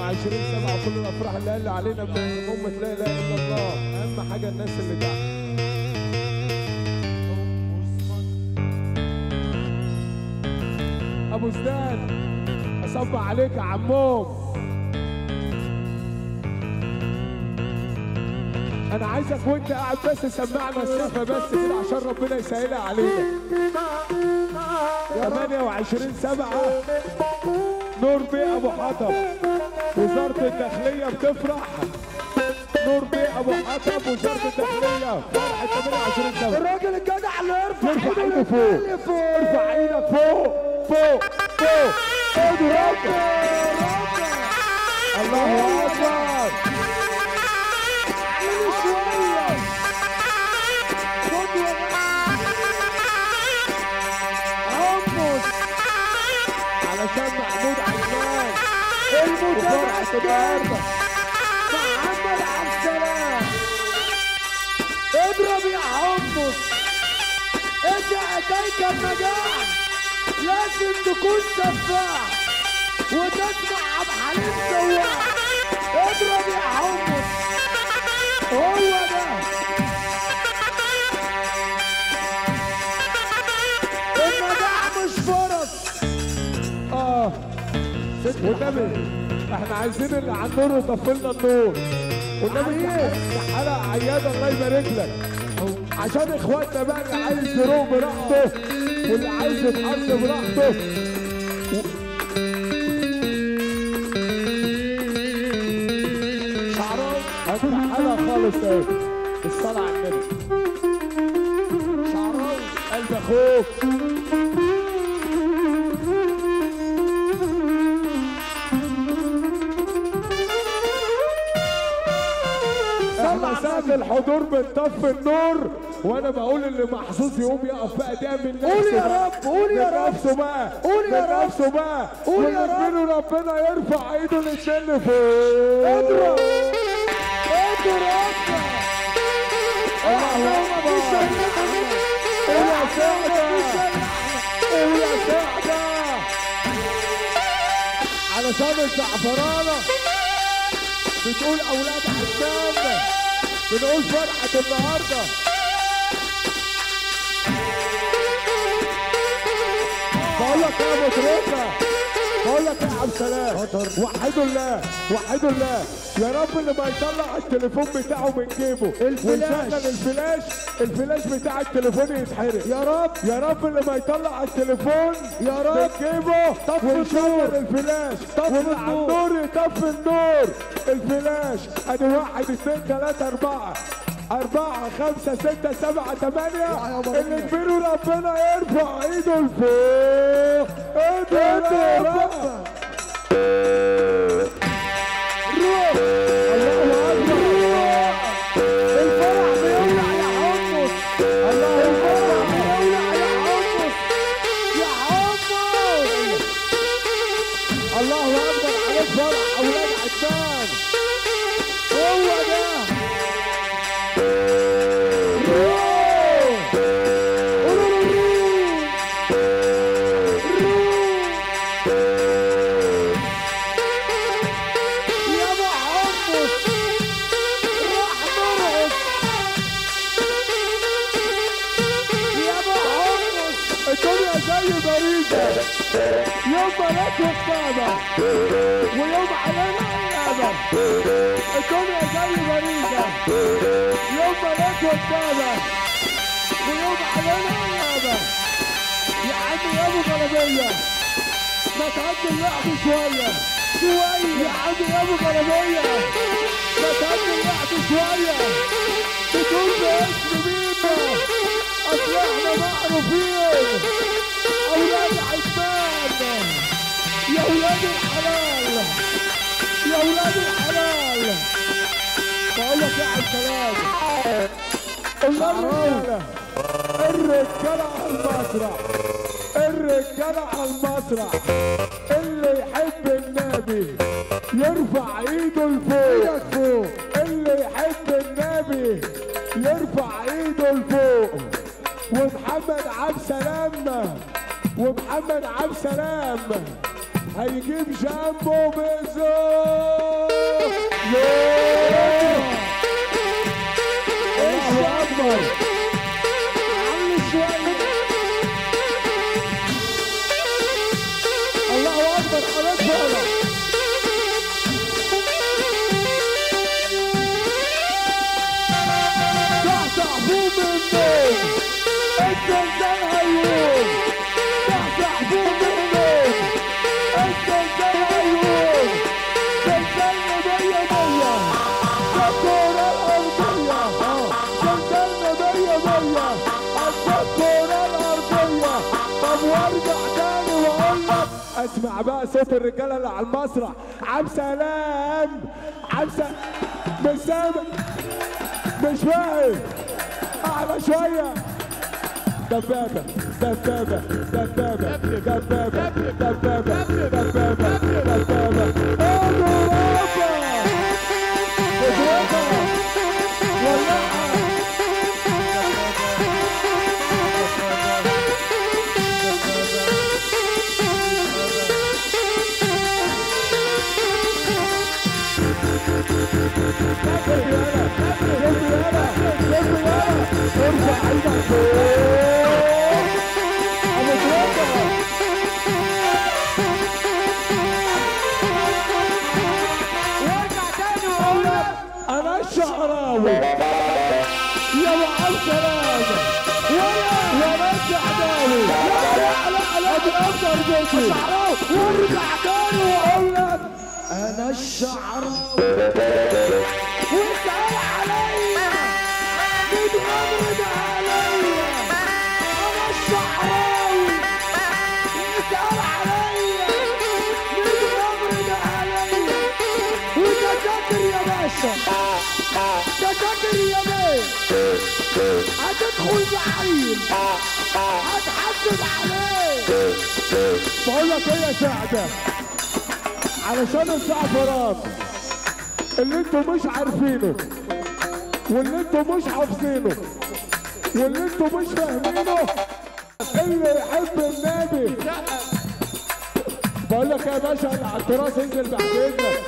28 7 كل الافراح اللي قال علينا من امه لا اله الا الله اهم حاجه الناس اللي تحت ابو زدان اصب عليك يا عموم انا عايزك وانت قاعد بس سمعنا السقفه بس كده عشان ربنا يسهلها علينا 28 7 نور بيه ابو حطب وزاره الداخليه بتفرح نور بيه ابو حطب وزاره الداخليه فرحه 28 7 الراجل الجدع اللي يرفع يرفع ايده ايده فوق للفوق فوق ارفع ايدك فوق فوق فوق اضرب الله اكبر عيني شوية خد عمص علشان محمود عجلان المتابع وفرحة النهارده محمد عبد السلام اضرب يا حمص انت اتيك النجاح لازم تكون سفاح وتسمع عبد الحليم سواح اضرب يا حمص هو ده النجاح مش فرص اه والنبي احنا عايزين اللي على النور يطفي لنا النور والنبي حلقة عيادة الله يبارك لك عشان اخواتنا بقى اللي عايز يروح براحته واللي عايز يتحط براحته شعراوي هفتح حلقة خالص اهي بالصلاة على النبي شعراوي قلب اخوك احنا ساعة الحضور بنطفي النور وانا بقول اللي محظوظ يقوم يقف بقى ده من نفسه قول يا بقى. رب، قول يا من رب. نفسه بقى قول يا من رب. نفسه بقى قول يا رب. ويقبلوا ربنا يرفع ايده الاتنين لفوق اضرب اضرب الله اكبر قول يا سعدة قول يا سعدة علشان الزعفرانة بتقول اولاد حسان بنقول فرحة النهارده بقول لك يا ابو تريكه بقول لك يا عبد السلام وحدوا الله وحدوا الله يا رب اللي ما يطلع التليفون بتاعه من جيبه الفلاش. ويشغل الفلاش الفلاش بتاع التليفون يتحرق يا رب يا رب اللي ما يطلع التليفون يا رب. من جيبه طفي ويشغل النور. الفلاش طفي واللي على النور. النور يطفي النور الفلاش ادي واحد اثنين ثلاثة أربعة أربعة خمسة ستة سبعة ثمانية يا مريم. اللي كبيروا ربنا يرفع ايده لفوق ايده لفوق روح الله أكبر الفرح بيولع يا حمص الله الفرح أكبر بيولع يا حمص يا حمص الله أكبر عليك فرح أولاد عدنان هو ده روح يا ابو حمص راح نرقص يا ابو حمص الدنيا زي بريدة يوم ملاك وكتابة ويوم علينا عيابة الدنيا زي بريدة يوم ملاك وكتابة ويوم علينا عيابة يا عم يا ابو غلبية ما تهدي اللعب شوية شوية يا عم يا ابو غلبية ما تهدي اللعب شوية بتقول باسم مين اصل احنا معروفين اولاد عثمان يا اولاد الحلال يا اولاد الحلال بقول لك يا عبد السلام الرجاله الرجاله على المسرح الرجاله على المسرح اللي يحب النبي يرفع ايده لفوق ايدك فوق اللي يحب النبي يرفع ايده لفوق ومحمد عبد سلام ومحمد عبد سلام هيجيب جنبه بيزو يوه الله اكبر علي شوية الله اكبر حضرتك بقى تحت حبوب النوم الزلزال هيقوم تحت حبوب النوم الزلزال هيقوم زلزالنا مية مية الكرة الأرضية زلزالنا مية مية الكرة الأرضية طب وارجع تاني وأقول لك اسمع بقى صوت الرجالة اللي على المسرح عم سلام عم سلام مش سامع مش فاهم اعلى شويه دبابه دبابه دبابه دبابه دبابه دبابه دبابه اضربها اضربها ولعها ارفع ايدك فوق ابو تربه وارجع تاني واقول لك انا الشعراوي يا وعم سلامة ولا ولا الشعراوي لا لا لا لا ابو افضل بيتي الشعراوي وارجع تاني واقول لك انا الشعراوي واسأل عليا متغمض عليا انا الشعراوي اسأل عليا متغمض عليا وتذاكر يا باشا تذاكر يا باشا هتدخل بعين هتحاسب عليه بقول لك ايه يا سعده علشان الزعفران اللي انتوا مش عارفينه واللي انتوا مش حافظينه واللي انتوا مش فاهمينه اللي يحب النبي بقول لك يا باشا اللي على التراث انزل بعد اذنك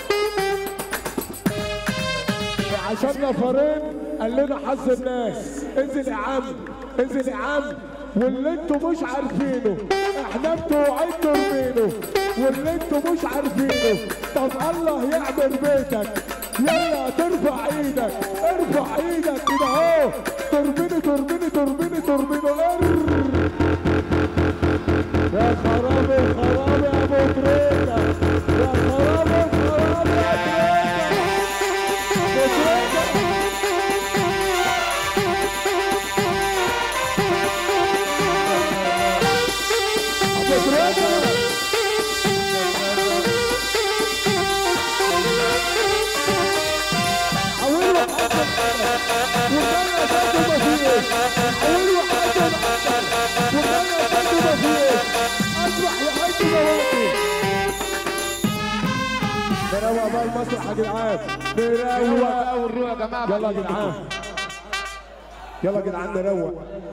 عشان نفرين قال لنا حظ الناس انزل يا عم انزل يا عم واللي انتوا مش عارفينه احنا بتوعين ترمينه واللي انتوا مش عارفينه طب الله يعمر بيتك يلا ترفع ايدك ارفع ايدك كده اهو ترميني ترميني ترميني ترميني ار يا خرابي خرابي يا ابو تريكه يا خرابي خرابي يا تريكه بتريكه بتريكه حولوا حسن وخلى جنبه ما فيش حولوا حسن احسن وخلى جنبه ما فيش اصبح لحد دلوقتي نروق بقى المسرح يا جدعان نروق ونروح يا جماعه يلا يا جدعان يلا يا جدعان نروق